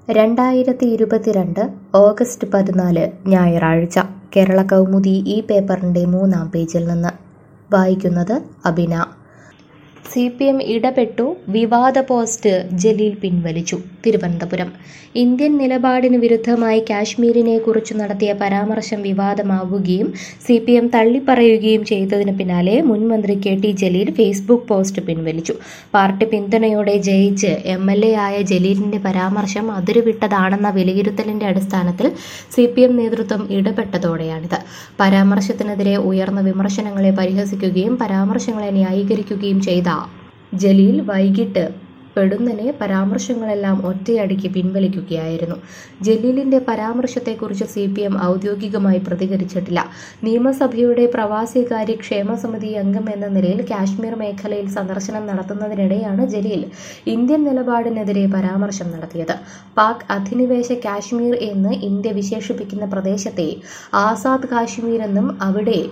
രണ്ടായിരത്തി ഇരുപത്തിരണ്ട് ഓഗസ്റ്റ് പതിനാല് ഞായറാഴ്ച കേരള കൗമുദി ഈ പേപ്പറിൻ്റെ മൂന്നാം പേജിൽ നിന്ന് വായിക്കുന്നത് അബിന സി പി എം ഇടപെട്ടു വിവാദ പോസ്റ്റ് ജലീൽ പിൻവലിച്ചു തിരുവനന്തപുരം ഇന്ത്യൻ നിലപാടിന് വിരുദ്ധമായി കാശ്മീരിനെ കുറിച്ച് നടത്തിയ പരാമർശം വിവാദമാവുകയും സി പി എം തള്ളിപ്പറയുകയും ചെയ്തതിന് പിന്നാലെ മുൻ മന്ത്രി K T Jaleel Facebook post പിൻവലിച്ചു പാർട്ടി പിന്തുണയോടെ ജയിച്ച് എം എൽ എ ആയ ജലീലിന്റെ പരാമർശം അതിരുവിട്ടതാണെന്ന വിലയിരുത്തലിന്റെ അടിസ്ഥാനത്തിൽ സി പി എം നേതൃത്വം ഇടപെട്ടതോടെയാണിത് പരാമർശത്തിനെതിരെ ഉയർന്ന വിമർശനങ്ങളെ പരിഹസിക്കുകയും പരാമർശങ്ങളെ ന്യായീകരിക്കുകയും ചെയ്ത ജലീൽ വൈകിട്ട് പെടുന്നനെ പരാമർശങ്ങളെല്ലാം ഒറ്റയടിക്ക് പിൻവലിക്കുകയായിരുന്നു ജലീലിന്റെ പരാമർശത്തെക്കുറിച്ച് സി പി എം ഔദ്യോഗികമായി പ്രതികരിച്ചിട്ടില്ല നിയമസഭയുടെ പ്രവാസികാര്യ ക്ഷേമ സമിതി അംഗം എന്ന നിലയിൽ കാശ്മീർ മേഖലയിൽ സന്ദർശനം നടത്തുന്നതിനിടെയാണ് ജലീൽ ഇന്ത്യൻ നിലപാടിനെതിരെ പരാമർശം നടത്തിയത് പാക് അധിനിവേശ കാശ്മീർ എന്ന് ഇന്ത്യ വിശേഷിപ്പിക്കുന്ന പ്രദേശത്തെ ആസാദ് കാശ്മീർ എന്നും അവിടെ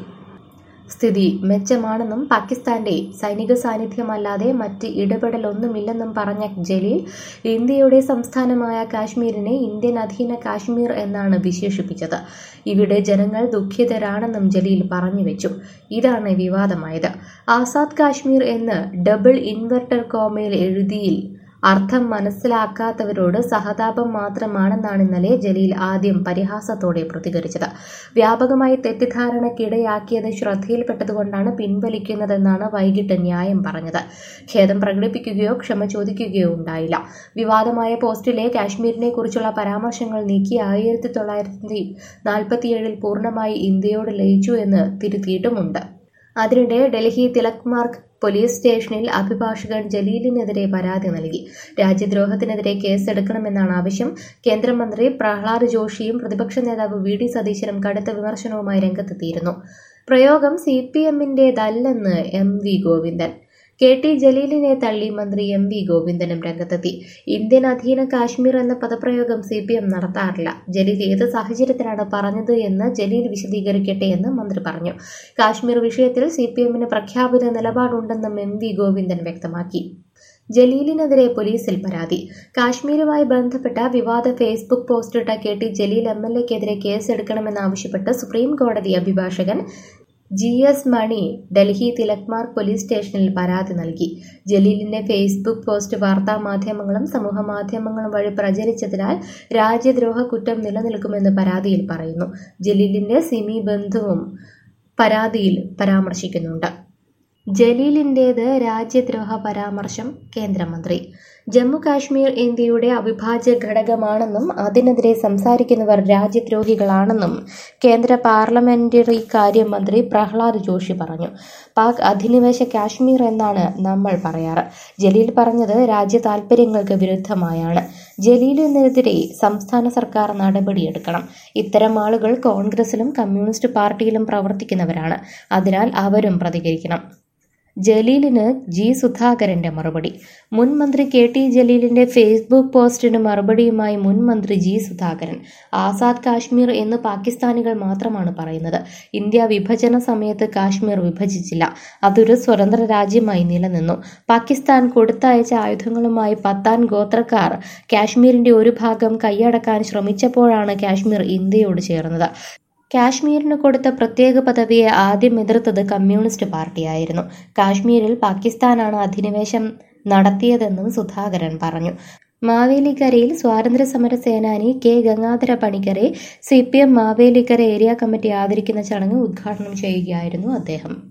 സ്ഥിതി മെച്ചമാണെന്നും പാകിസ്ഥാന്റെ സൈനിക സാന്നിധ്യമല്ലാതെ മറ്റ് ഇടപെടലൊന്നുമില്ലെന്നും പറഞ്ഞ ജലീൽ ഇന്ത്യയുടെ സംസ്ഥാനമായ കാശ്മീരിനെ ഇന്ത്യൻ അധീന കാശ്മീർ എന്നാണ് വിശേഷിപ്പിച്ചത് ഇവിടെ ജനങ്ങൾ ദുഃഖിതരാണെന്നും ജലീൽ പറഞ്ഞുവെച്ചു ഇതാണ് വിവാദമായത് ആസാദ് കാശ്മീർ എന്ന് ഡബിൾ ഇൻവെർട്ടർ കോമയിൽ എഴുതിയിൽ അർത്ഥം മനസ്സിലാക്കാത്തവരോട് സഹതാപം മാത്രമാണെന്നാണ് ഇന്നലെ ജലീൽ ആദ്യം പരിഹാസത്തോടെ പ്രതികരിച്ചത് വ്യാപകമായി തെറ്റിദ്ധാരണക്കിടയാക്കിയത് ശ്രദ്ധയിൽപ്പെട്ടതുകൊണ്ടാണ് പിൻവലിക്കുന്നതെന്നാണ് വൈകിട്ട് ന്യായം പറഞ്ഞത് ഖേദം പ്രകടിപ്പിക്കുകയോ ക്ഷമ ചോദിക്കുകയോ ഉണ്ടായില്ല വിവാദമായ പോസ്റ്റിലെ കാശ്മീരിനെ കുറിച്ചുള്ള പരാമർശങ്ങൾ നീക്കി ആയിരത്തി തൊള്ളായിരത്തി നാൽപ്പത്തിയേഴിൽ പൂർണ്ണമായി ഇന്ത്യയോട് ലയിച്ചു എന്ന് തിരുത്തിയിട്ടുമുണ്ട് അതിനിടെ ഡൽഹി തിലക് മാർഗ് പോലീസ് സ്റ്റേഷനിൽ അഭിഭാഷകൻ ജലീലിനെതിരെ പരാതി നൽകി രാജ്യദ്രോഹത്തിനെതിരെ കേസെടുക്കണമെന്നാണ് ആവശ്യം കേന്ദ്രമന്ത്രി പ്രഹ്ലാദ് ജോഷിയും പ്രതിപക്ഷ നേതാവ് വി ഡി സതീശനും കടുത്ത വിമർശനവുമായി രംഗത്തെത്തിയിരുന്നു പ്രയോഗം സി പി എമ്മിൻ്റേതല്ലെന്ന് M V Govindan K T ജലീലിനെ തള്ളി മന്ത്രി എം വി ഗോവിന്ദനും രംഗത്തെത്തി ഇന്ത്യൻ അധീന കാശ്മീർ എന്ന പദപ്രയോഗം സി പി എം നടത്താറില്ല ജലീൽ ഏത് സാഹചര്യത്തിലാണ് പറഞ്ഞത് എന്ന് ജലീൽ വിശദീകരിക്കട്ടെ എന്ന് മന്ത്രി പറഞ്ഞു കാശ്മീർ വിഷയത്തിൽ സി പി എമ്മിന് പ്രഖ്യാപിത നിലപാടുണ്ടെന്നും എം വി ഗോവിന്ദൻ വ്യക്തമാക്കി ജലീലിനെതിരെ പോലീസിൽ പരാതി കാശ്മീരുമായി ബന്ധപ്പെട്ട വിവാദ ഫേസ്ബുക്ക് പോസ്റ്റിട്ട K T Jaleel M L എക്കെതിരെ കേസെടുക്കണമെന്നാവശ്യപ്പെട്ട് സുപ്രീം കോടതി അഭിഭാഷകൻ G S Mani Delhi Tilak Marg police സ്റ്റേഷനിൽ പരാതി നൽകി ജലീലിന്റെ ഫേസ്ബുക്ക് പോസ്റ്റ് വാർത്താ മാധ്യമങ്ങളും സമൂഹ മാധ്യമങ്ങളും വഴി പ്രചരിച്ചതിനാൽ രാജ്യദ്രോഹ കുറ്റം നിലനിൽക്കുമെന്ന് പരാതിയിൽ പറയുന്നു ജലീലിന്റെ സിമി ബന്ധുവും പരാതിയിൽ പരാമർശിക്കുന്നുണ്ട് ജലീലിൻ്റേത് രാജ്യദ്രോഹ പരാമർശം കേന്ദ്രമന്ത്രി ജമ്മു കാശ്മീർ ഇന്ത്യയുടെ അവിഭാജ്യ ഘടകമാണെന്നും അതിനെതിരെ സംസാരിക്കുന്നവർ രാജ്യദ്രോഹികളാണെന്നും കേന്ദ്ര പാർലമെന്ററി കാര്യമന്ത്രി പ്രഹ്ലാദ് ജോഷി പറഞ്ഞു പാക് അധിനിവേശ കാശ്മീർ എന്നാണ് നമ്മൾ പറയാറ് ജലീൽ പറഞ്ഞത് രാജ്യ താൽപര്യങ്ങൾക്ക് വിരുദ്ധമായാണ് ജലീലിനെതിരെ സംസ്ഥാന സർക്കാർ നടപടിയെടുക്കണം ഇത്തരം ആളുകൾ കോൺഗ്രസിലും കമ്മ്യൂണിസ്റ്റ് പാർട്ടിയിലും പ്രവർത്തിക്കുന്നവരാണ് അതിനാൽ അവരും പ്രതികരിക്കണം ജലീലിന് ജി സുധാകരന്റെ മറുപടി മുൻ മന്ത്രി കെ ടി ജലീലിന്റെ ഫേസ്ബുക്ക് പോസ്റ്റിന് മറുപടിയുമായി മുൻ മന്ത്രി ജി സുധാകരൻ ആസാദ് കാശ്മീർ എന്ന് പാകിസ്ഥാനികൾ മാത്രമാണ് പറയുന്നത് ഇന്ത്യ വിഭജന സമയത്ത് കാശ്മീർ വിഭജിച്ചില്ല അതൊരു സ്വതന്ത്ര രാജ്യമായി നിലനിന്നു പാകിസ്ഥാൻ കൊടുത്തയച്ച ആയുധങ്ങളുമായി പത്താൻ ഗോത്രക്കാർ കാശ്മീരിന്റെ ഒരു ഭാഗം കൈയടക്കാൻ ശ്രമിച്ചപ്പോഴാണ് കാശ്മീർ ഇന്ത്യയോട് ചേർന്നത് കാശ്മീരിന് കൊടുത്ത പ്രത്യേക പദവിയെ ആദ്യം എതിർത്തത് കമ്മ്യൂണിസ്റ്റ് പാർട്ടിയായിരുന്നു കാശ്മീരിൽ പാകിസ്ഥാനാണ് അധിനിവേശം നടത്തിയതെന്നും സുധാകരൻ പറഞ്ഞു മാവേലിക്കരയിൽ സ്വാതന്ത്ര്യസമര സേനാനി കെ ഗംഗാധര പണിക്കരെ C P M Mavelikkara area committee ആദരിക്കുന്ന ചടങ്ങ് ഉദ്ഘാടനം ചെയ്യുകയായിരുന്നു അദ്ദേഹം